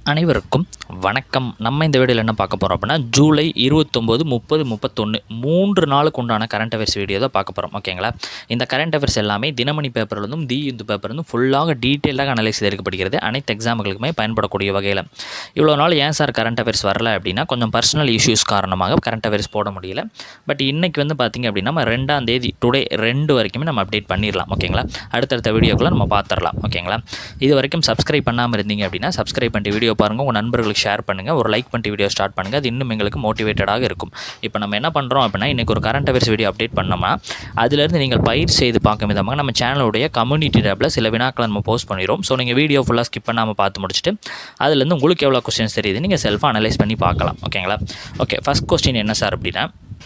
அனைவருக்கும் வணக்கம் நம்ம இந்த வீடியோவில் என்ன பார்க்க போகிறோம் அப்படின்னா ஜூலை இருபத்தொம்போது முப்பது முப்பத்தொன்று மூன்று நாளுக்கு உண்டான கரண்ட் அஃபேர்ஸ் வீடியோ தான் பார்க்க போகிறோம் ஓகேங்களா இந்த கரண்ட் அஃபேர்ஸ் எல்லாமே தினமணி பேப்பர்லேருந்தும் தி இந்து பேப்பர்லேருந்தும் ஃபுல்லாக டீட்டெயிலாக அனலைஸ் செய்திருக்கப்படுகிறது அனைத்து எக்ஸாம்களுக்குமே பயன்படக்கூடிய வகையில் இவ்வளோ நாள் ஏன் சார் கரண்ட் அஃபேர்ஸ் வரல அப்படின்னா கொஞ்சம் பர்சனல் இஷ்யூஸ் காரணமாக கரண்ட் அஃபேர்ஸ் போட முடியல பட் இன்னைக்கு வந்து பார்த்திங்க அப்படின்னா நம்ம ரெண்டாம் தேதி டுடே ரெண்டு வரைக்குமே நம்ம அப்டேட் பண்ணிடலாம் ஓகேங்களா அடுத்தடுத்த வீடியோக்குள்ள நம்ம பார்த்துடலாம் ஓகேங்களா இது வரைக்கும் சப்ஸ்கிரைப் பண்ணாமல் இருந்தீங்க அப்படின்னா சப்ஸ்கிரைப் பண்ணிட்டு வீடியோ பாருங்கள் உங்கள் நண்பர்களுக்கு ஷேர் பண்ணுங்கள் ஒரு லைக் பண்ணிட்டு வீடியோ ஸ்டார்ட் பண்ணுங்கள் அது இன்னும் எங்களுக்கு மோட்டிவேட்டடாக இருக்கும் இப்போ நம்ம என்ன பண்ணுறோம் அப்படின்னா இன்றைக்கி ஒரு கரண்ட் அஃபேர்ஸ் வீடியோ அப்டேட் பண்ணோம்னா அதிலிருந்து நீங்கள் பயிர் செய்து பார்க்கும் விதமாக நம்ம சேனலுடைய கம்யூனிட்டி டேப்பில் சில வினாக்களை நம்ம போஸ்ட் பண்ணிடுவோம் ஸோ நீங்கள் வீடியோ ஃபுல்லாக ஸ்கிப் பண்ணாமல் பார்த்து முடிச்சுட்டு அதுலேருந்து உங்களுக்கு எவ்வளோ கொஸ்டின்ஸ் தெரியுது நீங்கள் செல்ஃபாக அனலைஸ் பண்ணி பார்க்கலாம் ஓகேங்களா ஓகே ஃபஸ்ட் கொஸ்டின் என்ன சார் அப்படின்னா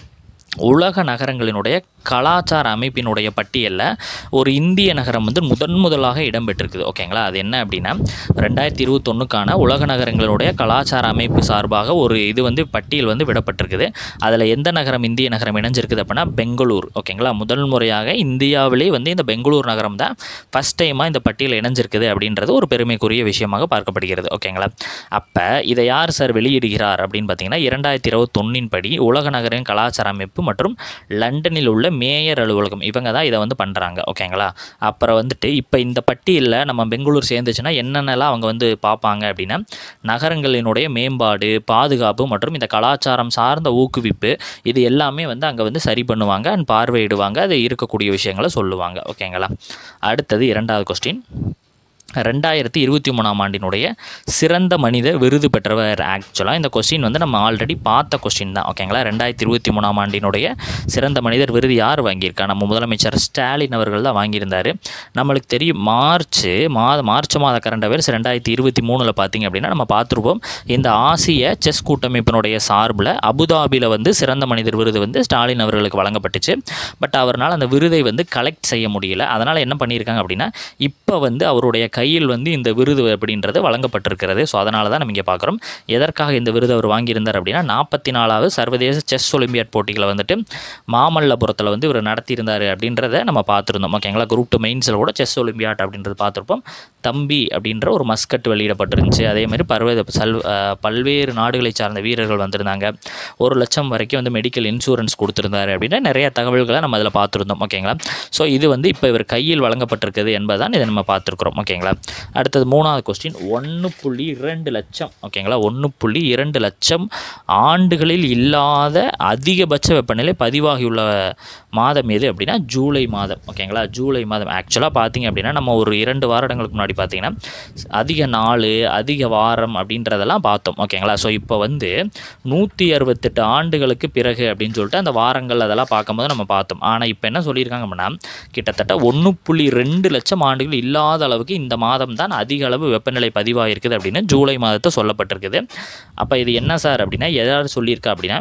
உலக நகரங்களினுடைய கலாச்சார அமைப்பினுடைய பட்டியலில் ஒரு இந்திய நகரம் வந்து முதன் முதலாக இடம்பெற்றிருக்குது ஓகேங்களா அது என்ன அப்படின்னா ரெண்டாயிரத்தி இருபத்தொன்னுக்கான உலக நகரங்களுடைய கலாச்சார அமைப்பு சார்பாக ஒரு இது வந்து பட்டியல் வந்து விடப்பட்டிருக்குது அதில் எந்த நகரம் இந்திய நகரம் இணைஞ்சிருக்குது அப்படின்னா பெங்களூர் ஓகேங்களா முதல் முறையாக இந்தியாவிலே வந்து இந்த பெங்களூர் நகரம் தான் ஃபஸ்ட் டைமாக இந்த பட்டியல் இணைஞ்சிருக்குது அப்படின்றது ஒரு பெருமைக்குரிய விஷயமாக பார்க்கப்படுகிறது ஓகேங்களா அப்போ இதை யார் சார் வெளியிடுகிறார் அப்படின்னு பார்த்தீங்கன்னா இரண்டாயிரத்தி இருபத்தொன்னின் படி உலக நகரின் கலாச்சார அமைப்பு மற்றும் லண்டனில் உள்ள மேயர் அலுவலகம் இவங்க தான் இதை வந்து பண்ணுறாங்க ஓகேங்களா அப்புறம் வந்துட்டு இப்போ இந்த பட்டியலில் நம்ம பெங்களூர் சேர்ந்துச்சுன்னா என்னென்னலாம் அவங்க வந்து பார்ப்பாங்க அப்படின்னா நகரங்களினுடைய மேம்பாடு பாதுகாப்பு மற்றும் இந்த கலாச்சாரம் சார்ந்த ஊக்குவிப்பு இது எல்லாமே வந்து அங்கே வந்து சரி பண்ணுவாங்க அண்ட் பார்வையிடுவாங்க அது இருக்கக்கூடிய விஷயங்களை சொல்லுவாங்க ஓகேங்களா அடுத்தது இரண்டாவது கொஸ்டின் ரெண்டாயிரத்தி இருபத்தி மூணாம் ஆண்டினுடைய சிறந்த மனித விருது பெற்றவர் ஆக்சுவலாக இந்த கொஸ்டின் வந்து நம்ம ஆல்ரெடி பார்த்த கொஸ்டின் தான் ஓகேங்களா ரெண்டாயிரத்தி இருபத்தி மூணாம் ஆண்டினுடைய சிறந்த மனிதர் விருது யார் வாங்கியிருக்கா நம்ம முதலமைச்சர் ஸ்டாலின் அவர்கள் தான் வாங்கியிருந்தார் நம்மளுக்கு தெரியும் மார்ச் மாத மார்ச் மாத கரண்ட் அவேர்ஸ் ரெண்டாயிரத்தி இருபத்தி மூணில் பார்த்தீங்க அப்படின்னா நம்ம பார்த்துருப்போம் இந்த ஆசிய செஸ் கூட்டமைப்பினுடைய சார்பில் அபுதாபியில் வந்து சிறந்த மனிதர் விருது வந்து ஸ்டாலின் அவர்களுக்கு வழங்கப்பட்டுச்சு பட் அவரால் அந்த விருதை வந்து கலெக்ட் செய்ய முடியல அதனால் என்ன பண்ணியிருக்காங்க அப்படின்னா இப்போ வந்து அவருடைய கையில் வந்து இந்த விருது அப்படின்றது வழங்கப்பட்டிருக்கிறது ஸோ அதனால தான் நம்ம இங்கே பார்க்குறோம் எதற்காக இந்த விருது அவர் வாங்கியிருந்தார் அப்படின்னா நாற்பத்தி நாலாவது சர்வதேச செஸ் ஒலிம்பியாட் போட்டிகளை வந்துட்டு மாமல்லபுரத்தில் வந்து இவர் நடத்தியிருந்தார் அப்படின்றத நம்ம பார்த்துருந்தோம் ஓகேங்களா குரூப் டூ மெயின்ஸில் கூட செஸ் ஒலிம்பியாட் அப்படின்றது பார்த்துருப்போம் தம்பி அப்படின்ற ஒரு மஸ்கட் வெளியிடப்பட்டிருந்துச்சு அதேமாதிரி பர்வத சல் அஹ் பல்வேறு நாடுகளை சார்ந்த வீரர்கள் வந்திருந்தாங்க ஒரு லட்சம் வரைக்கும் வந்து மெடிக்கல் இன்சூரன்ஸ் கொடுத்துருந்தாரு அப்படின்னா நிறைய தகவல்களை நம்ம அதில் பார்த்துருந்தோம் ஓகேங்களா ஸோ இது வந்து இப்போ இவர் கையில் வழங்கப்பட்டிருக்குது என்பதுதான் இதை நம்ம பார்த்துருக்குறோம் ஓகேங்களா அடுத்தது மூணாவது கொஸ்டின் ஒன்று புள்ளி இரண்டு லட்சம் ஓகேங்களா ஒன்று புள்ளி இரண்டு லட்சம் ஆண்டுகளில் இல்லாத அதிகபட்ச வெப்பநிலை பதிவாகியுள்ள மாதம் எது அப்படின்னா ஜூலை மாதம் ஓகேங்களா ஜூலை மாதம் ஆக்சுவலாக பார்த்தீங்க அப்படின்னா நம்ம ஒரு இரண்டு வாரங்களுக்கு முன்னாடி பார்த்தீங்கன்னா அதிக நாள் அதிக வாரம் அப்படின்றதெல்லாம் பார்த்தோம் ஓகேங்களா ஸோ இப்போ வந்து நூற்றி அறுபத்தெட்டு ஆண்டுகளுக்கு பிறகு அப்படின்னு சொல்லிட்டு அந்த வாரங்கள் அதெல்லாம் பார்க்கும்போது நம்ம பார்த்தோம் ஆனால் இப்போ என்ன சொல்லியிருக்காங்க அப்படின்னா கிட்டத்தட்ட ஒன்று புள்ளி ரெண்டு லட்சம் ஆண்டுகள் இல்லாத அளவுக்கு இந்த மாதம் தான் அதிக அளவு வெப்பநிலை பதிவாகிருக்குது அப்படின்னு ஜூலை மாதத்தை சொல்லப்பட்டிருக்குது அப்போ இது என்ன சார் அப்படின்னா எதாவது சொல்லியிருக்கா அப்படின்னா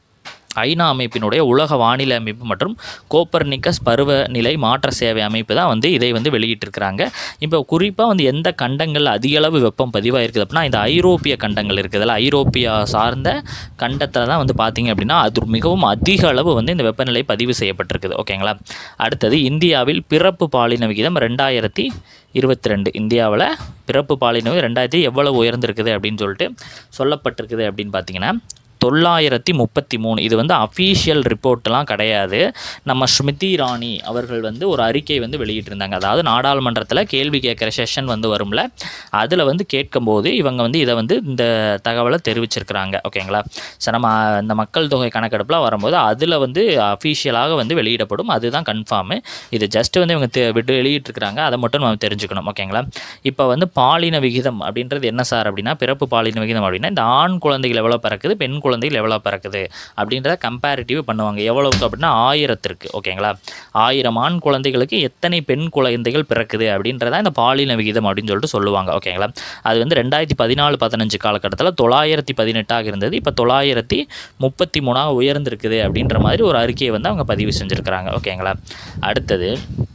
ஐநா அமைப்பினுடைய உலக வானிலை அமைப்பு மற்றும் கோப்பர்னிக்கஸ் பருவநிலை மாற்ற சேவை அமைப்பு தான் வந்து இதை வந்து வெளியிட்டிருக்கிறாங்க இப்போ குறிப்பாக வந்து எந்த கண்டங்களில் அதிக அளவு வெப்பம் பதிவாயிருக்குது அப்படின்னா இந்த ஐரோப்பிய கண்டங்கள் இருக்குதுல்ல ஐரோப்பியா சார்ந்த கண்டத்தில் தான் வந்து பார்த்திங்க அப்படின்னா அது மிகவும் அதிக அளவு வந்து இந்த வெப்பநிலை பதிவு செய்யப்பட்டிருக்குது ஓகேங்களா அடுத்தது இந்தியாவில் பிறப்பு பாலின விகிதம் ரெண்டாயிரத்தி இருபத்தி ரெண்டு இந்தியாவில் பிறப்பு பாலின விகிதம் ரெண்டாயிரத்தி எவ்வளவு உயர்ந்திருக்குது அப்படின்னு சொல்லிட்டு சொல்லப்பட்டிருக்குது அப்படின்னு பார்த்தீங்கன்னா தொள்ளாயிரத்தி முப்பத்தி மூணு இது வந்து அஃபீஷியல் ரிப்போர்ட்லாம் கிடையாது நம்ம ஸ்மிருதி இராணி அவர்கள் வந்து ஒரு அறிக்கை வந்து வெளியிட்டிருந்தாங்க அதாவது நாடாளுமன்றத்தில் கேள்வி கேட்குற செஷன் வந்து வரும்ல அதில் வந்து கேட்கும்போது இவங்க வந்து இதை வந்து இந்த தகவலை தெரிவிச்சிருக்கிறாங்க ஓகேங்களா ஸோ நம்ம இந்த மக்கள் தொகை கணக்கெடுப்புலாம் வரும்போது அதில் வந்து அஃபீஷியலாக வந்து வெளியிடப்படும் அதுதான் கன்ஃபார்மு இது ஜஸ்ட் வந்து இவங்க தெ- விட்டு வெளியிட்டிருக்கிறாங்க அதை மட்டும் நம்ம தெரிஞ்சுக்கணும் ஓகேங்களா இப்போ வந்து பாலின விகிதம் அப்படின்றது என்ன சார் அப்படின்னா பிறப்பு பாலின விகிதம் அப்படின்னா இந்த ஆண் குழந்தைகள் எவ்வளோ பிறக்குது பெண் குழந்தைகள் எவ்வளோ பிறக்குது அப்படின்றத கம்பேரிட்டிவ் பண்ணுவாங்க எவ்வளவுக்கு அப்படின்னா ஆயிரத்திற்கு ஓகேங்களா ஆயிரம் ஆண் குழந்தைகளுக்கு எத்தனை பெண் குழந்தைகள் பிறக்குது அப்படின்றத இந்த பாலின விகிதம் அப்படின்னு சொல்லிட்டு சொல்லுவாங்க ஓகேங்களா அது வந்து ரெண்டாயிரத்தி பதினாலு பதினஞ்சு காலகட்டத்தில் தொள்ளாயிரத்தி பதினெட்டாக இருந்தது இப்போ தொள்ளாயிரத்தி முப்பத்தி மூணாக உயர்ந்திருக்குது அப்படின்ற மாதிரி ஒரு அறிக்கையை வந்து அவங்க பதிவு செஞ்சுருக்கிறாங்க ஓகேங்களா அடுத்தது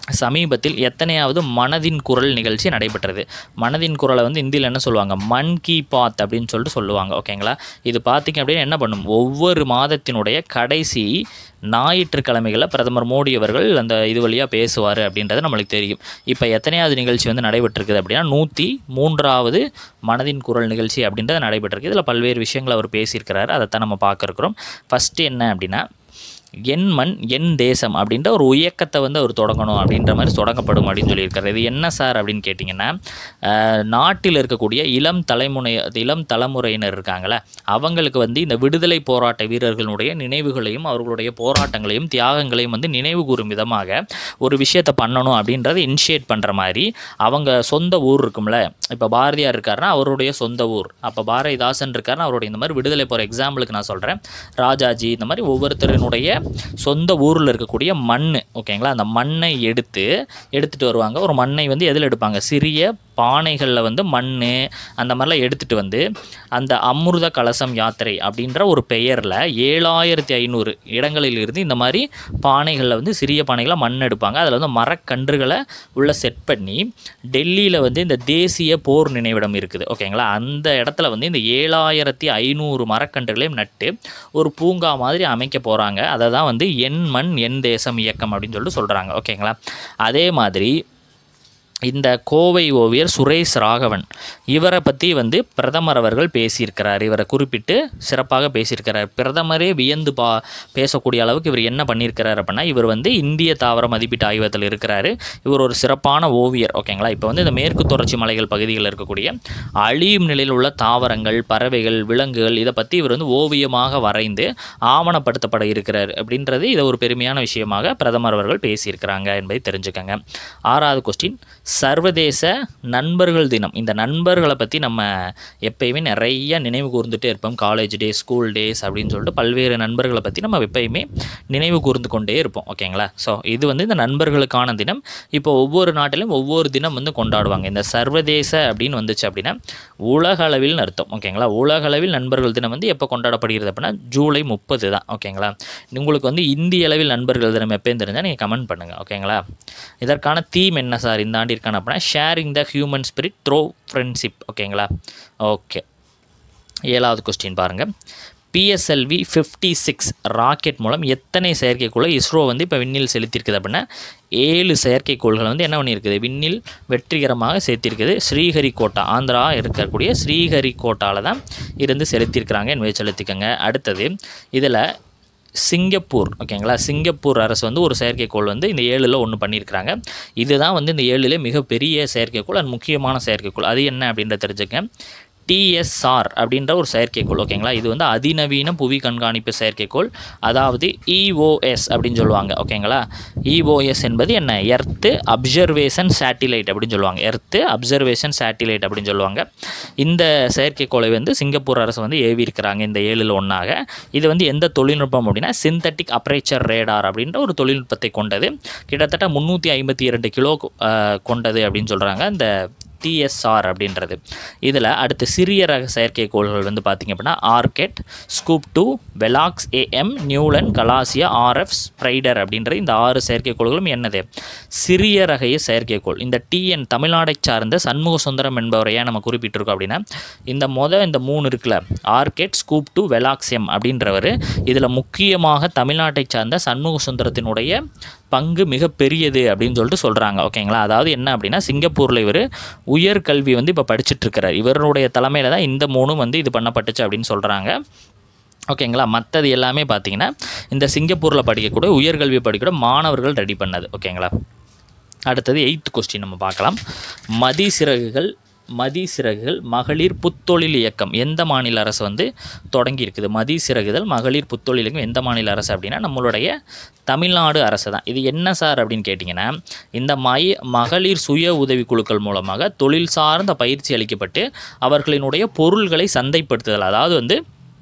சமீபத்தில் எத்தனையாவது மனதின் குரல் நிகழ்ச்சி நடைபெற்றது மனதின் குரலை வந்து இந்தியில் என்ன சொல்லுவாங்க மன் கி பாத் அப்படின்னு சொல்லிட்டு சொல்லுவாங்க ஓகேங்களா இது பார்த்திங்க அப்படின்னா என்ன பண்ணும் ஒவ்வொரு மாதத்தினுடைய கடைசி ஞாயிற்றுக்கிழமைகளில் பிரதமர் மோடி அவர்கள் அந்த இது வழியாக பேசுவார் அப்படின்றது நம்மளுக்கு தெரியும் இப்போ எத்தனையாவது நிகழ்ச்சி வந்து நடைபெற்றிருக்குது அப்படின்னா நூற்றி மூன்றாவது மனதின் குரல் நிகழ்ச்சி அப்படின்றது நடைபெற்றிருக்கு இதில் பல்வேறு விஷயங்கள் அவர் பேசியிருக்கிறாரு அதைத்தான் நம்ம பார்க்க இருக்கிறோம் ஃபஸ்ட்டு என்ன அப்படின்னா என் மண் என் தேசம் அப்படின்ற ஒரு இயக்கத்தை வந்து அவர் தொடங்கணும் அப்படின்ற மாதிரி தொடங்கப்படும் அப்படின்னு சொல்லியிருக்காரு இது என்ன சார் அப்படின்னு கேட்டிங்கன்னா அஹ், நாட்டில் இருக்கக்கூடிய இளம் தலைமுறை இளம் தலைமுறையினர் இருக்காங்களே அவங்களுக்கு வந்து இந்த விடுதலை போராட்ட வீரர்களுடைய நினைவுகளையும் அவர்களுடைய போராட்டங்களையும் தியாகங்களையும் வந்து நினைவு கூறும் விதமாக ஒரு விஷயத்தை பண்ணணும் அப்படின்றத இனிஷியேட் பண்ணுற மாதிரி அவங்க சொந்த ஊர் இருக்கும்ல இப்போ பாரதியார் இருக்காருன்னா அவருடைய சொந்த ஊர் அப்போ பாரதிதாசன் இருக்காருன்னா அவருடைய இந்த மாதிரி விடுதலை போகிற எக்ஸாம்பிளுக்கு நான் சொல்கிறேன் ராஜாஜி இந்த மாதிரி ஒவ்வொருத்தரினுடைய சொந்த ஊரில் இருக்கக்கூடிய மண் ஓகேங்களா அந்த மண்ணை எடுத்து எடுத்துகிட்டு வருவாங்க ஒரு மண்ணை வந்து எதில் எடுப்பாங்க சிறிய பானைகளில் வந்து மண் அந்த மாதிரிலாம் எடுத்துகிட்டு வந்து அந்த அமிர்த கலசம் யாத்திரை அப்படின்ற ஒரு பெயரில் ஏழாயிரத்தி ஐநூறு இடங்களில் இருந்து இந்த மாதிரி பானைகளில் வந்து சிறிய பானைகளை மண் எடுப்பாங்க அதில் வந்து மரக்கன்றுகளை உள்ள செட் பண்ணி டெல்லியில் வந்து இந்த தேசிய போர் நினைவிடம் இருக்குது ஓகேங்களா அந்த இடத்துல வந்து இந்த ஏழாயிரத்தி ஐநூறு மரக்கன்றுகளையும் நட்டு ஒரு பூங்கா மாதிரி அமைக்க போகிறாங்க அதை தான் வந்து என் மண் என் தேசம் இயக்கம் அப்படின்னு சொல்லிட்டு சொல்கிறாங்க ஓகேங்களா அதே மாதிரி இந்த கோவை ஓவியர் சுரேஷ் ராகவன் இவரை பற்றி வந்து பிரதமர் அவர்கள் பேசியிருக்கிறார் இவரை குறிப்பிட்டு சிறப்பாக பேசியிருக்கிறார் பிரதமரே வியந்து பா பேசக்கூடிய அளவுக்கு இவர் என்ன பண்ணியிருக்கிறார் அப்படின்னா இவர் வந்து இந்திய தாவர மதிப்பீட்டு ஆய்வகத்தில் இருக்கிறாரு இவர் ஒரு சிறப்பான ஓவியர் ஓகேங்களா இப்போ வந்து இந்த மேற்கு தொடர்ச்சி மலைகள் பகுதிகளில் இருக்கக்கூடிய அழியும் நிலையில் உள்ள தாவரங்கள் பறவைகள் விலங்குகள் இதை பற்றி இவர் வந்து ஓவியமாக வரைந்து ஆவணப்படுத்தப்பட இருக்கிறார் அப்படின்றது இதை ஒரு பெருமையான விஷயமாக பிரதமர் அவர்கள் பேசியிருக்கிறாங்க என்பதை தெரிஞ்சுக்கங்க ஆறாவது கொஸ்டின் சர்வதேச நண்பர்கள் தினம் இந்த நண்பர்களை பற்றி நம்ம எப்பயுமே நிறைய நினைவு கூர்ந்துட்டே இருப்போம் காலேஜ் டேஸ் ஸ்கூல் டேஸ் அப்படின்னு சொல்லிட்டு பல்வேறு நண்பர்களை பற்றி நம்ம எப்பயுமே நினைவு கூர்ந்து கொண்டே இருப்போம் ஓகேங்களா ஸோ இது வந்து இந்த நண்பர்களுக்கான தினம் இப்போ ஒவ்வொரு நாட்டிலும் ஒவ்வொரு தினம் வந்து கொண்டாடுவாங்க இந்த சர்வதேச அப்படின்னு வந்துச்சு அப்படின்னா உலக அளவில் அர்த்தம் ஓகேங்களா உலக அளவில் நண்பர்கள் தினம் வந்து எப்போ கொண்டாடப்படுகிறது அப்படின்னா ஜூலை முப்பது தான் ஓகேங்களா உங்களுக்கு வந்து இந்திய அளவில் நண்பர்கள் தினம் எப்போயும் தெரிஞ்சால் நீங்கள் கமெண்ட் பண்ணுங்கள் ஓகேங்களா இதற்கான தீம் என்ன சார் இந்த ஆண்டிற்கான அப்படின்னா sharing the human spirit through friendship ஓகேங்களா ஓகே ஏழாவது கொஸ்டின் பாருங்கள் பிஎஸ்எல்வி ஃபிஃப்டி சிக்ஸ் ராக்கெட் மூலம் எத்தனை செயற்கைக்கோளை இஸ்ரோ வந்து இப்போ விண்ணில் செலுத்தியிருக்குது அப்படின்னா ஏழு செயற்கைக்கோள்களை வந்து என்ன பண்ணியிருக்குது விண்ணில் வெற்றிகரமாக செலுத்தியிருக்குது ஸ்ரீஹரிகோட்டா ஆந்திரா இருக்கக்கூடிய ஸ்ரீஹரிகோட்டாவில் தான் இருந்து செலுத்தியிருக்கிறாங்க என்பதை செலுத்திக்கங்க அடுத்தது இதில் சிங்கப்பூர் ஓகேங்களா சிங்கப்பூர் அரசு வந்து ஒரு செயற்கைக்கோள் வந்து இந்த ஏழில் ஒன்று பண்ணியிருக்கிறாங்க இதுதான் வந்து இந்த ஏழிலே மிகப்பெரிய செயற்கைக்கோள் அது முக்கியமான செயற்கைக்கோள் அது என்ன அப்படின்றத தெரிஞ்சுக்க டிஎஸ்ஆர் அப்படின்ற ஒரு செயற்கைக்கோள் ஓகேங்களா இது வந்து அதிநவீன புவி கண்காணிப்பு செயற்கைக்கோள் அதாவது இஓஎஸ் அப்படின்னு சொல்லுவாங்க ஓகேங்களா இஓஎஸ் என்பது என்ன எர்த்து அப்சர்வேஷன் சேட்டிலைட் அப்படின்னு சொல்லுவாங்க எர்த்து அப்சர்வேஷன் சேட்டிலைட் அப்படின்னு சொல்லுவாங்க இந்த செயற்கைக்கோளை வந்து சிங்கப்பூர் அரசு வந்து ஏவி இருக்கிறாங்க இந்த ஏழில் ஒன்றாக இது வந்து எந்த தொழில்நுட்பம் அப்படின்னா சிந்தட்டிக் அப்ரேச்சர் ரேடார் அப்படின்ற ஒரு தொழில்நுட்பத்தை கொண்டது கிட்டத்தட்ட முந்நூற்றி ஐம்பத்தி இரண்டு கிலோ அஹ், கொண்டது அப்படின்னு சொல்கிறாங்க இந்த டிஎஸ்ஆர் அப்படின்றது இதில் அடுத்து சிறிய ரக செயற்கைக்கோள்கள் வந்து பார்த்திங்க அப்படின்னா Arcade Scoob two Velox AM Nulion Galassia RF Strider அப்படின்ற இந்த ஆறு செயற்கைக்கோள்களும் என்னது சிறிய ரகைய செயற்கைக்கோள் இந்த டிஎன் தமிழ்நாடை சார்ந்த சண்முக சுந்தரம் என்பவரை ஏன் நம்ம குறிப்பிட்டிருக்கோம் அப்படின்னா இந்த மொத இந்த மூணு இருக்குல்ல ஆர்கெட் ஸ்கூப் டூ வெலாக்ஸியம் அப்படின்றவர் இதில் முக்கியமாக தமிழ்நாட்டை சார்ந்த சண்முக சுந்தரத்தினுடைய பங்கு மிக பெரியது அப்படின்னு சொல்லிட்டு சொல்கிறாங்க ஓகேங்களா அதாவது என்ன அப்படின்னா சிங்கப்பூரில் இவர் உயர்கல்வி வந்து இப்போ படிச்சுட்டு இருக்கிறார் இவருடைய தலைமையில் தான் இந்த மூணும் வந்து இது பண்ணப்பட்டுச்சு அப்படின்னு சொல்கிறாங்க ஓகேங்களா மற்றது எல்லாமே பார்த்தீங்கன்னா இந்த சிங்கப்பூரில் படிக்கக்கூடிய உயர்கல்வி படிக்கக்கூடிய மாணவர்கள் ரெடி பண்ணது ஓகேங்களா அடுத்தது எயித்து கொஸ்டின் நம்ம பார்க்கலாம் மதி சிறகுகள் மதி சிறகுகள் மகளிர் புத்தொழில் இயக்கம் எந்த மாநில அரசு வந்து தொடங்கி இருக்குது மதி சிறகுதல் மகளிர் புத்தொழில் இயக்கம் எந்த மாநில அரசு அப்படின்னா நம்மளுடைய தமிழ்நாடு அரசு தான் இது என்ன சார் அப்படின்னு கேட்டிங்கன்னா இந்த மை மகளிர் சுய உதவிக்குழுக்கள் மூலமாக தொழில் சார்ந்த பயிற்சி அளிக்கப்பட்டு அவர்களினுடைய பொருள்களை சந்தைப்படுத்துதல் அதாவது வந்து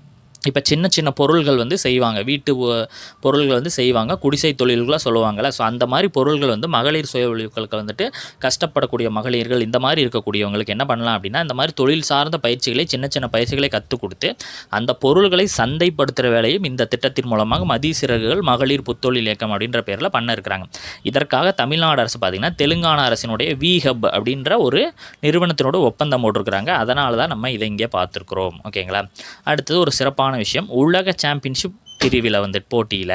இப்போ சின்ன சின்ன பொருள்கள் வந்து செய்வாங்க வீட்டு உ- பொருள்கள் வந்து செய்வாங்க குடிசை தொழில்களாக சொல்லுவாங்கள்ல ஸோ அந்த மாதிரி பொருள்கள் வந்து மகளிர் சுய உதவிகளுக்கு வந்துட்டு கஷ்டப்படக்கூடிய மகளிர்கள் இந்த மாதிரி இருக்கக்கூடியவங்களுக்கு என்ன பண்ணலாம் அப்படின்னா இந்த மாதிரி தொழில் சார்ந்த பயிற்சிகளை சின்ன சின்ன பயிற்சிகளை கற்றுக் கொடுத்து அந்த பொருள்களை சந்தைப்படுத்துகிற வேலையும் இந்த திட்டத்தின் மூலமாக மதிய சிறகுகள் மகளிர் புத்தொழில் இயக்கம் அப்படின்ற பேரில் பண்ண இருக்கிறாங்க இதற்காக தமிழ்நாடு அரசு பார்த்திங்கன்னா தெலுங்கானா அரசினுடைய வி ஹப் அப்படின்ற ஒரு நிறுவனத்தினோட ஒப்பந்தம் போட்டிருக்கிறாங்க அதனால தான் நம்ம இதை இங்கே பார்த்துருக்குறோம் ஓகேங்களா அடுத்தது ஒரு சிறப்பான விஷயம் உலக சாம்பியன்ஷிப் பிரிவில் வந்து போட்டியில்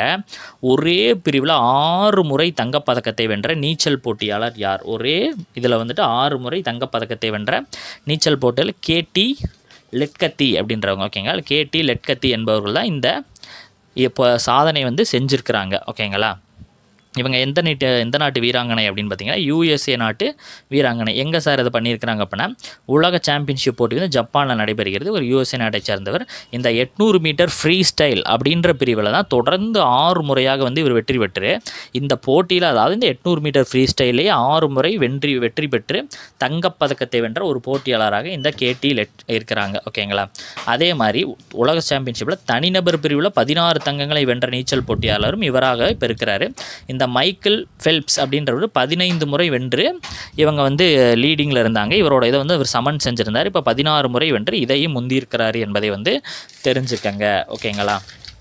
ஒரே பிரிவில் ஆறு முறை தங்கப்பதக்கத்தை வென்ற நீச்சல் போட்டியாளர் யார் ஒரே இதில் வந்துட்டு ஆறு முறை தங்கப்பதக்கத்தை வென்ற நீச்சல் போட்டியில் கேடி லெட்கத்தி அப்படின்றவங்க ஓகேங்களா கேடி லெட்கத்தி என்பவர்கள் தான் இந்த இப்போ சாதனை வந்து செஞ்சுருக்கிறாங்க ஓகேங்களா இவங்க எந்த நீட்டு எந்த நாட்டு வீராங்கனை அப்படின்னு பார்த்தீங்கன்னா யூஎஸ்ஏ நாட்டு வீராங்கனை எங்கே சார் இதை பண்ணியிருக்கிறாங்க அப்படின்னா உலக சாம்பியன்ஷிப் போட்டி வந்து ஜப்பானில் நடைபெறுகிறது ஒரு யூஎஸ்ஏ நாட்டை சேர்ந்தவர் இந்த எட்நூறு மீட்டர் ஃப்ரீ ஸ்டைல் அப்படின்ற பிரிவில் தான் தொடர்ந்து ஆறு முறையாக வந்து இவர் வெற்றி பெற்று இந்த போட்டியில் அதாவது இந்த எட்நூறு மீட்டர் ஃப்ரீ ஸ்டைல்லேயே ஆறு முறை வெற்றி வெற்றி பெற்று தங்கப்பதக்கத்தை வென்ற ஒரு போட்டியாளராக இந்த கேடி லெட் இருக்கிறாங்க ஓகேங்களா அதே மாதிரி உலக சாம்பியன்ஷிப்பில் தனிநபர் பிரிவில் பதினாறு தங்கங்களை வென்ற நீச்சல் போட்டியாளரும் இவராக இப்போ இருக்கிறாரு இந்த மைக்கேல் ஃபெல்ப்ஸ் அப்படின்றவர் பதினைந்து முறை வென்று இவங்க வந்து லீடிங்கில் இருந்தாங்க இவரோட இதை வந்து அவர் சமன் செஞ்சுருந்தார் இப்போ பதினாறு முறை வென்று இதையும் முந்தியிருக்கிறாரு என்பதை வந்து தெரிஞ்சுக்கங்க ஓகேங்களா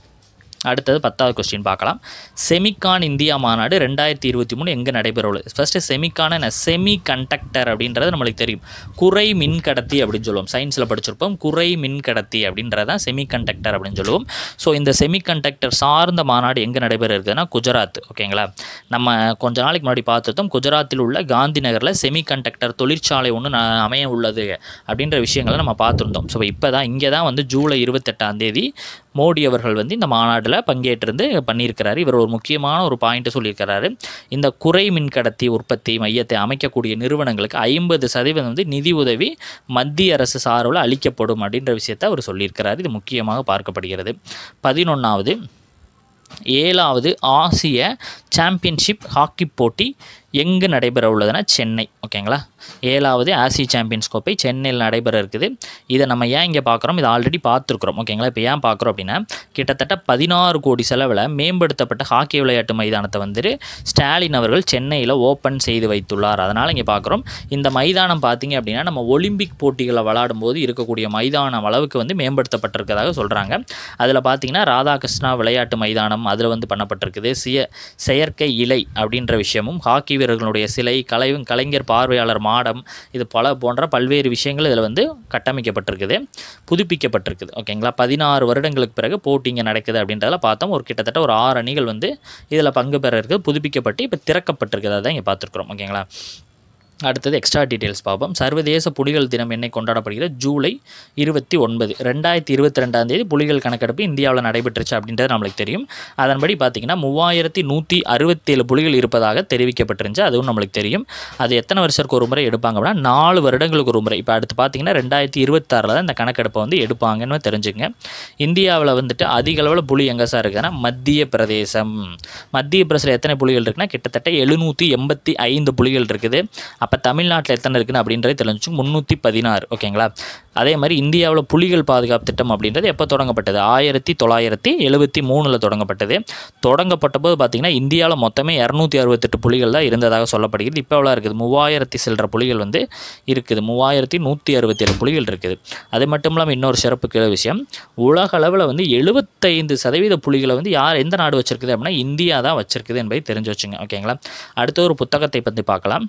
அடுத்தது பத்தாவது கொஸ்டின் பார்க்கலாம் செமிகான் இந்தியா மாநாடு ரெண்டாயிரத்தி இருபத்தி மூணு எங்கே நடைபெற உள்ளது ஃபஸ்ட்டு செமிகான என்ன செமி கண்டக்டர் அப்படின்றது நம்மளுக்கு தெரியும் குறை மின் கடத்தி அப்படின்னு சொல்லுவோம் சயின்ஸில் படிச்சிருப்போம் குறை மின் கடத்தி அப்படின்றது தான் செமி கண்டக்டர் அப்படின்னு சொல்லுவோம் ஸோ இந்த செமி கண்டக்டர் சார்ந்த மாநாடு எங்கே நடைபெற இருக்குதுன்னா குஜராத் ஓகேங்களா நம்ம கொஞ்ச நாளைக்கு முன்னாடி பார்த்துருந்தோம் குஜராத்தில் உள்ள காந்தி நகரில் செமி கண்டக்டர் தொழிற்சாலை ஒன்று ந- அமைய உள்ளது அப்படின்ற விஷயங்களை நம்ம பார்த்துருந்தோம் ஸோ இப்போ தான் இங்கே தான் வந்து ஜூலை இருபத்தெட்டாம் தேதி மோடி அவர்கள் வந்து இந்த மாநாட்டில் பங்கேற்றிருந்து பண்ணியிருக்கிறாரு இவர் ஒரு முக்கியமான ஒரு பாயிண்ட்டை சொல்லியிருக்கிறாரு இந்த குறை மின்கடத்தி உற்பத்தி மையத்தை அமைக்கக்கூடிய நிறுவனங்களுக்கு ஐம்பது சதவீதம் வந்து நிதி உதவி மத்திய அரசு சார்பில் அளிக்கப்படும் அப்படின்ற விஷயத்தை அவர் சொல்லியிருக்கிறார் இது முக்கியமாக பார்க்கப்படுகிறது பதினொன்றாவது ஏழாவது ஆசிய சாம்பியன்ஷிப் ஹாக்கி போட்டி எங்கு நடைபெற உள்ளதுன்னா சென்னை ஓகேங்களா ஏழாவது ஆசிய சாம்பியன்ஸ் கோப்பை சென்னையில் நடைபெற இருக்குது இதை நம்ம ஏன் இங்கே பார்க்குறோம் இதை ஆல்ரெடி பார்த்துருக்குறோம் ஓகேங்களா இப்போ ஏன் பார்க்குறோம் அப்படின்னா கிட்டத்தட்ட பதினாறு கோடி செலவில் மேம்படுத்தப்பட்ட ஹாக்கி விளையாட்டு மைதானத்தை வந்துட்டு ஸ்டாலின் அவர்கள் சென்னையில் ஓப்பன் செய்து வைத்துள்ளார் அதனால் இங்கே பார்க்குறோம் இந்த மைதானம் பார்த்தீங்க அப்படின்னா நம்ம ஒலிம்பிக் போட்டிகளை விளையாடும் போது இருக்கக்கூடிய மைதானம் அளவுக்கு வந்து மேம்படுத்தப்பட்டிருக்கதாக சொல்கிறாங்க அதில் பார்த்தீங்கன்னா ராதாகிருஷ்ணா விளையாட்டு மைதானம் அதில் வந்து பண்ணப்பட்டிருக்குது சிய செயற்கை இலை அப்படின்ற விஷயமும் ஹாக்கி வீரர்களுடைய சிலை கலை கலைஞர் பார்வையாளர் மாடம் இது பல போன்ற பல்வேறு விஷயங்கள் இதில் வந்து கட்டமைக்கப்பட்டிருக்குது புதுப்பிக்கப்பட்டிருக்குது ஓகேங்களா பதினாறு வருடங்களுக்கு பிறகு போட்டி இங்கே நடக்குது அப்படின்றதில் பார்த்தோம் ஒரு கிட்டத்தட்ட ஒரு ஆறு அணிகள் வந்து இதில் பங்கு பெற இருக்குது புதுப்பிக்கப்பட்டு இப்போ திறக்கப்பட்டிருக்குது அதான் இங்கே பார்த்துருக்குறோம் ஓகேங்களா அடுத்தது எக்ஸ்ட்ரா டீட்டெயில்ஸ் பார்ப்போம் சர்வதேச புலிகள் தினம் என்னை கொண்டாடப்படுகிறது ஜூலை இருபத்தி ஒன்பது ரெண்டாயிரத்தி இருபத்தி ரெண்டாம் தேதி புலிகள் கணக்கெடுப்பு இந்தியாவில் நடைபெற்றுச்சு அப்படின்றது நம்மளுக்கு தெரியும் அதன்படி பார்த்தீங்கன்னா மூவாயிரத்தி நூற்றி அறுபத்தேழு புலிகள் இருப்பதாக தெரிவிக்கப்பட்டிருந்துச்சு அதுவும் நம்மளுக்கு தெரியும் அது எத்தனை வருஷத்துக்கு ஒரு முறை எடுப்பாங்க அப்படின்னா நாலு வருடங்களுக்கு ஒரு முறை இப்போ அடுத்து பார்த்தீங்கன்னா ரெண்டாயிரத்தி இருபத்தாறில் தான் இந்த கணக்கெடுப்பை வந்து எடுப்பாங்கன்னு தெரிஞ்சுங்க இந்தியாவில் வந்துட்டு அதிக அளவில் புலி எங்கே சார் இருக்குன்னா மத்திய பிரதேசம் மத்திய பிரதேசத்தில் எத்தனை புலிகள் இருக்குன்னா கிட்டத்தட்ட எழுநூற்றி எண்பத்தி ஐந்து புலிகள் இருக்குது அப்போ தமிழ்நாட்டில் எத்தனை இருக்குன்னு அப்படின்றது தெரிஞ்சு முந்நூற்றி பதினாறு ஓகேங்களா அதே மாதிரி இந்தியாவில் புலிகள் பாதுகாப்பு திட்டம் அப்படின்றது எப்போ தொடங்கப்பட்டது ஆயிரத்தி தொள்ளாயிரத்தி எழுபத்தி மூணில் தொடங்கப்பட்டது தொடங்கப்பட்ட போது பார்த்திங்கன்னா இந்தியாவில் மொத்தமே இரநூத்தி அறுபத்தெட்டு புலிகள் தான் இருந்ததாக சொல்லப்படுகிறது இப்போ எவ்வளோ இருக்குது மூவாயிரத்தி சில்லற புலிகள் வந்து இருக்குது மூவாயிரத்தி நூற்றி அறுபத்தேழு புலிகள் இருக்குது அது மட்டும் இல்லாமல் இன்னொரு சிறப்புக்கு விஷயம் உலக அளவில் வந்து எழுபத்தைந்து சதவீத புலிகளை வந்து யார் எந்த நாடு வச்சிருக்குது அப்படின்னா இந்தியா தான் வச்சிருக்குது என்பதை தெரிஞ்சு வச்சுங்க ஓகேங்களா அடுத்த ஒரு புத்தகத்தை பற்றி பார்க்கலாம்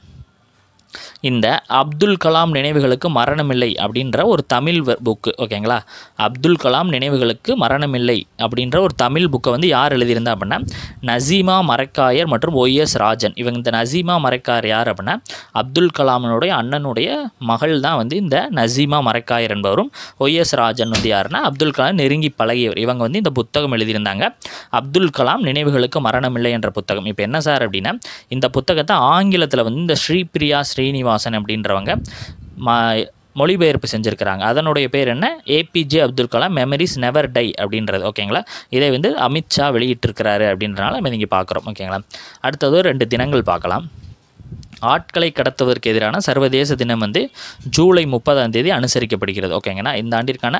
இந்த அப்துல் கலாம் நினைவுகளுக்கு மரணமில்லை அப்படின்ற ஒரு தமிழ் புக்கு ஓகேங்களா அப்துல் கலாம் நினைவுகளுக்கு மரணமில்லை அப்படின்ற ஒரு தமிழ் புக்கை வந்து யார் எழுதியிருந்தா அப்படின்னா நசீமா மரைக்காயர் மற்றும் ஒய்எஸ் ராஜன் இவங்க இந்த நசீமா மரைக்காயர் யார் அப்படின்னா அப்துல் கலாமினுடைய அண்ணனுடைய மகள் தான் வந்து இந்த நசீமா மரைக்காயர் என்பவரும் ஒய்எஸ் ராஜன் வந்து யாருன்னா அப்துல் கலாம் நெருங்கி பழகியவர் இவங்க வந்து இந்த புத்தகம் எழுதியிருந்தாங்க அப்துல் கலாம் நினைவுகளுக்கு மரணமில்லை என்ற புத்தகம் இப்போ என்ன சார் அப்படின்னா இந்த புத்தகத்தை ஆங்கிலத்தில் வந்து இந்த ஸ்ரீபிரியா ஸ்ரீனிவாசன் அப்படின்றவங்க மா மொழிபெயர்ப்பு செஞ்சுருக்கிறாங்க அதனுடைய பேர் என்ன APJ Abdul Kalam memories never die அப்படின்றது ஓகேங்களா இதை வந்து அமித்ஷா வெளியிட்டிருக்கிறாரு அப்படின்றனால நம்ம இங்கே பார்க்குறோம் ஓகேங்களா அடுத்தது ரெண்டு தினங்கள் பார்க்கலாம் ஆட்களை கடத்துவதற்கு எதிரான சர்வதேச தினம் வந்து ஜூலை முப்பதாம் தேதி அனுசரிக்கப்படுகிறது ஓகேங்கண்ணா இந்த ஆண்டிற்கான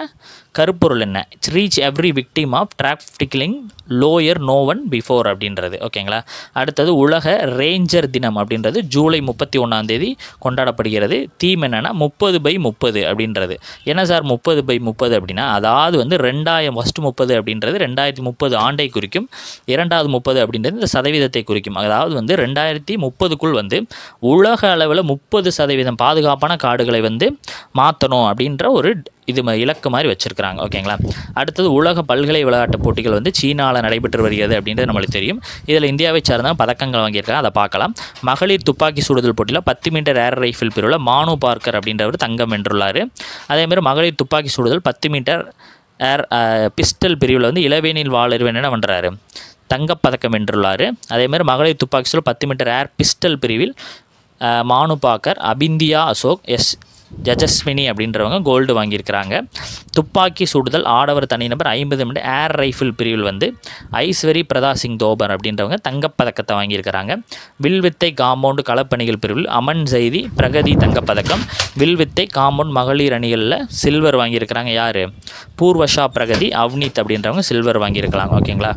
கருப்பொருள் என்ன reach every victim of trafficking leave no one before அப்படின்றது ஓகேங்களா அடுத்தது உலக ரேஞ்சர் தினம் அப்படின்றது ஜூலை முப்பத்தி ஒன்றாந்தேதி கொண்டாடப்படுகிறது தீம் என்னென்னா முப்பது பை முப்பது அப்படின்றது என்ன சார் முப்பது பை முப்பது அப்படின்னா அதாவது வந்து ரெண்டாயிரம் ஃபஸ்ட்டு முப்பது அப்படின்றது ரெண்டாயிரத்தி முப்பது ஆண்டை குறிக்கும் இரண்டாவது முப்பது அப்படின்றது இந்த சதவீதத்தை குறிக்கும் அதாவது வந்து ரெண்டாயிரத்தி முப்பதுக்குள் வந்து உலக அளவில் முப்பது சதவீதம் பாதுகாப்பான காடுகளை வந்து மாற்றணும் அப்படின்ற ஒரு இது ம- இலக்கு மாதிரி வச்சுருக்கிறாங்க ஓகேங்களா அடுத்தது உலக பல்கலை விளையாட்டு போட்டிகள் வந்து சீனாவில் நடைபெற்று வருகிறது அப்படின்றது நம்மளுக்கு தெரியும் இதில் இந்தியாவை சார்ந்த பதக்கங்கள் வாங்கியிருக்காங்க அதை பார்க்கலாம் மகளிர் துப்பாக்கி சுடுதல் போட்டியில் பத்து மீட்டர் ஏர் ரைஃபிள் பிரிவில் மானு பார்க்கர் அப்படின்றவர் தங்கம் வென்றுள்ளார் அதேமாதிரி மகளிர் துப்பாக்கி சுடுதல் பத்து மீட்டர் ஏர் பிஸ்டல் பிரிவில் வந்து இளவேனில் வாளர்வன் என்ன பண்ணுறாரு தங்கப்பதக்கம் வென்றுள்ளார் அதேமாதிரி மகளிர் துப்பாக்கி சுடல் பத்து மீட்டர் ஏர் பிஸ்டல் பிரிவில் அஹ், மானு பாக்கர் அபிந்தியா அசோக் எஸ் ஜஜஸ்வினி அப்படின்றவங்க கோல்டு வாங்கியிருக்கிறாங்க துப்பாக்கி சுடுதல் ஆடவர் தனிநபர் ஐம்பது மீட்டர் ஏர் ரைஃபிள் பிரிவில் வந்து ஐஸ்வரி பிரதா சிங் தோபர் அப்படின்றவங்க தங்கப்பதக்கத்தை வாங்கியிருக்கிறாங்க வில்வித்தை காம்பவுண்டு களப்பணிகள் பிரிவில் அமன் ஜெய்தி பிரகதி தங்கப்பதக்கம் வில்வித்தை காம்பவுண்ட் மகளிர் அணிகளில் சில்வர் வாங்கியிருக்கிறாங்க யார் பூர்வஷா பிரகதி அவ்னீத் அப்படின்றவங்க சில்வர் வாங்கியிருக்கலாம் ஓகேங்களா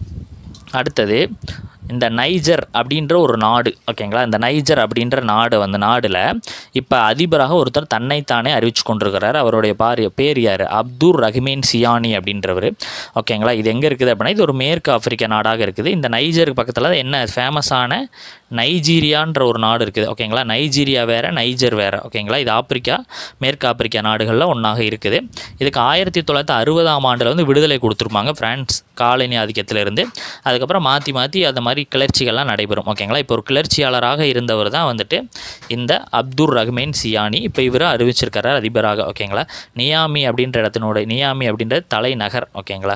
அடுத்தது இந்த நைஜர் அப்படின்ற ஒரு நாடு ஓகேங்களா இந்த நைஜர் அப்படின்ற நாடு அந்த நாடில் இப்போ அதிபராக ஒருத்தர் தன்னைத்தானே அறிவிச்சு கொண்டிருக்கிறார் அவருடைய பாரிய பேர் யார் அப்துர் ரஹ்மேன் சியானி அப்படின்றவர் ஓகேங்களா இது எங்கே இருக்குது அப்படின்னா இது ஒரு மேற்கு ஆப்பிரிக்க நாடாக இருக்குது இந்த நைஜருக்கு பக்கத்தில் என்ன ஃபேமஸான நைஜீரியான்ற ஒரு நாடு இருக்குது ஓகேங்களா நைஜீரியா வேறு நைஜர் வேறு ஓகேங்களா இது ஆப்பிரிக்கா மேற்கு ஆப்பிரிக்கா நாடுகளில் ஒன்றாக இருக்குது இதுக்கு ஆயிரத்தி தொள்ளாயிரத்தி அறுபதாம் ஆண்டில் வந்து விடுதலை கொடுத்துருப்பாங்க பிரான்ஸ் காலனி ஆதிக்கத்திலிருந்து அதுக்கப்புறம் மாற்றி மாற்றி அந்த மாதிரி கிளர்ச்சிகள்லாம் நடைபெறும் ஓகேங்களா இப்போ ஒரு கிளர்ச்சியாளராக இருந்தவர் தான் வந்துட்டு இந்த அப்துர் ரஹ்மேன் சியானி இப்போ இவர் அறிவிச்சிருக்கிறார் அதிபராக ஓகேங்களா நியாமி அப்படின்ற இடத்தினுடைய நியாமி அப்படின்றது தலைநகர் ஓகேங்களா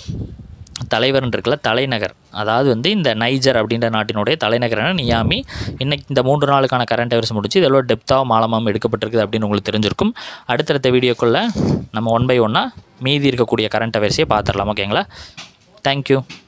தலைவர்னு இருக்குல்ல தலைநகர் அதாவது வந்து இந்த நைஜர் அப்படின்ற நாட்டினுடைய தலைநகரான நியாமி இன்னைக்கு இந்த மூன்று நாளுக்கான கரண்ட் அஃபேர்ஸ் முடிச்சு இதெல்லாம் டெப்த்தாக மாலமாம் எடுக்கப்பட்டிருக்குது அப்படின்னு உங்களுக்கு தெரிஞ்சிருக்கும் அடுத்தடுத்த வீடியோக்குள்ளே நம்ம ஒன் பை ஒன்னாக மீதி இருக்கக்கூடிய கரண்ட் அஃபேர்ஸையே பார்த்துடலாம் ஓகேங்களா தேங்க்யூ